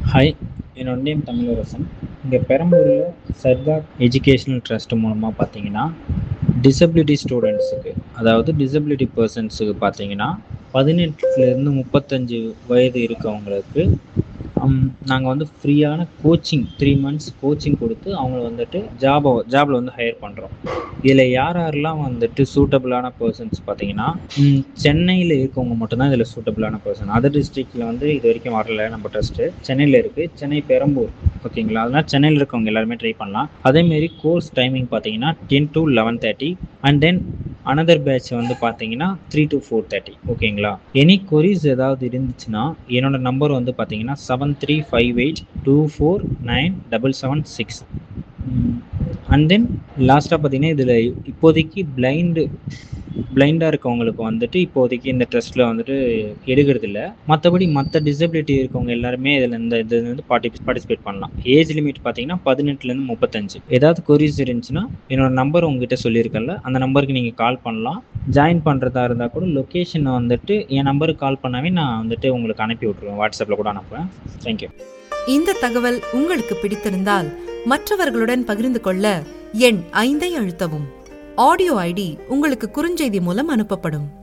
hi என்னோட name Tamilarasan இங்கே பெரம்பூரில் Sarkar educational trust மூலமாக பார்த்தீங்கன்னா டிசபிலிட்டி ஸ்டூடெண்ட்ஸுக்கு அதாவது டிசபிலிட்டி பர்சன்ஸுக்கு பார்த்தீங்கன்னா பதினெட்டுலேருந்து முப்பத்தஞ்சு வயது இருக்கவங்களுக்கு நாங்கள் வந்து ஃப்ரீயான கோச்சிங் த்ரீ மந்த்ஸ் கோச்சிங் கொடுத்து அவங்கள வந்துட்டு ஜாபை ஜாபில் வந்து ஹையர் பண்ணுறோம் இதில் யார் யாரெல்லாம் வந்துட்டு சூட்டபிளான பர்சன்ஸ் பார்த்தீங்கன்னா ம், சென்னையில் இருக்கவங்க மட்டும்தான் இதில் சூட்டபிளான பர்சன் அதர் டிஸ்ட்ரிக்டில் வந்து இது வரைக்கும் வரல நம்ம ட்ரஸ்ட்டு சென்னையில் இருக்குது சென்னை பெரம்பூர் ஓகேங்களா அதனால் சென்னையில் இருக்கவங்க எல்லாருமே ட்ரை பண்ணலாம் அதேமாரி கோர்ஸ் டைமிங் பார்த்தீங்கன்னா ten to eleven thirty and then another batch வந்து பார்த்தீங்கன்னா த்ரீ டு ஃபோர் தேர்ட்டி ஓகேங்களா எனி கொரிஸ் ஏதாவது இருந்துச்சுன்னா என்னோட நம்பர் வந்து பார்த்தீங்கன்னா seven three five eight two four nine double seven six and then லாஸ்ட்டாக பார்த்தீங்கன்னா இதில் இப்போதைக்கு பிளைண்டு பிளைண்டாக இருக்கவங்களுக்கு வந்துட்டு இப்போதைக்கு இந்த ட்ரஸ்ட்டில் வந்துட்டு எடுக்கிறது இல்லை மற்றபடி மற்ற டிசபிலிட்டி இருக்கவங்க எல்லாருமே இதில் இந்த இது வந்து பார்ட்டி பார்ட்டிசிபேட் பண்ணலாம் ஏஜ் லிமிட் பார்த்தீங்கன்னா பதினெட்டுலேருந்து முப்பத்தஞ்சு ஏதாவது கொரிஸ் இருந்துச்சுன்னா என்னோட நம்பர் உங்ககிட்ட சொல்லியிருக்கேன்ல அந்த நம்பருக்கு நீங்கள் கால் பண்ணலாம் ஜாயின் பண்ணுறதா இருந்தால் கூட லொக்கேஷனை வந்துட்டு என் நம்பருக்கு கால் பண்ணாவே நான் வந்துட்டு உங்களுக்கு அனுப்பி விட்ருவேன் வாட்ஸ்அப்பில் கூட அனுப்புவேன் தேங்க்யூ இந்த தகவல் உங்களுக்கு பிடித்திருந்தால் மற்றவர்களுடன் பகிர்ந்து கொள்ள எண் ஐந்தை அழுத்தவும் ஆடியோ ஐடி உங்களுக்கு குறுஞ்செய்தி மூலம் அனுப்பப்படும்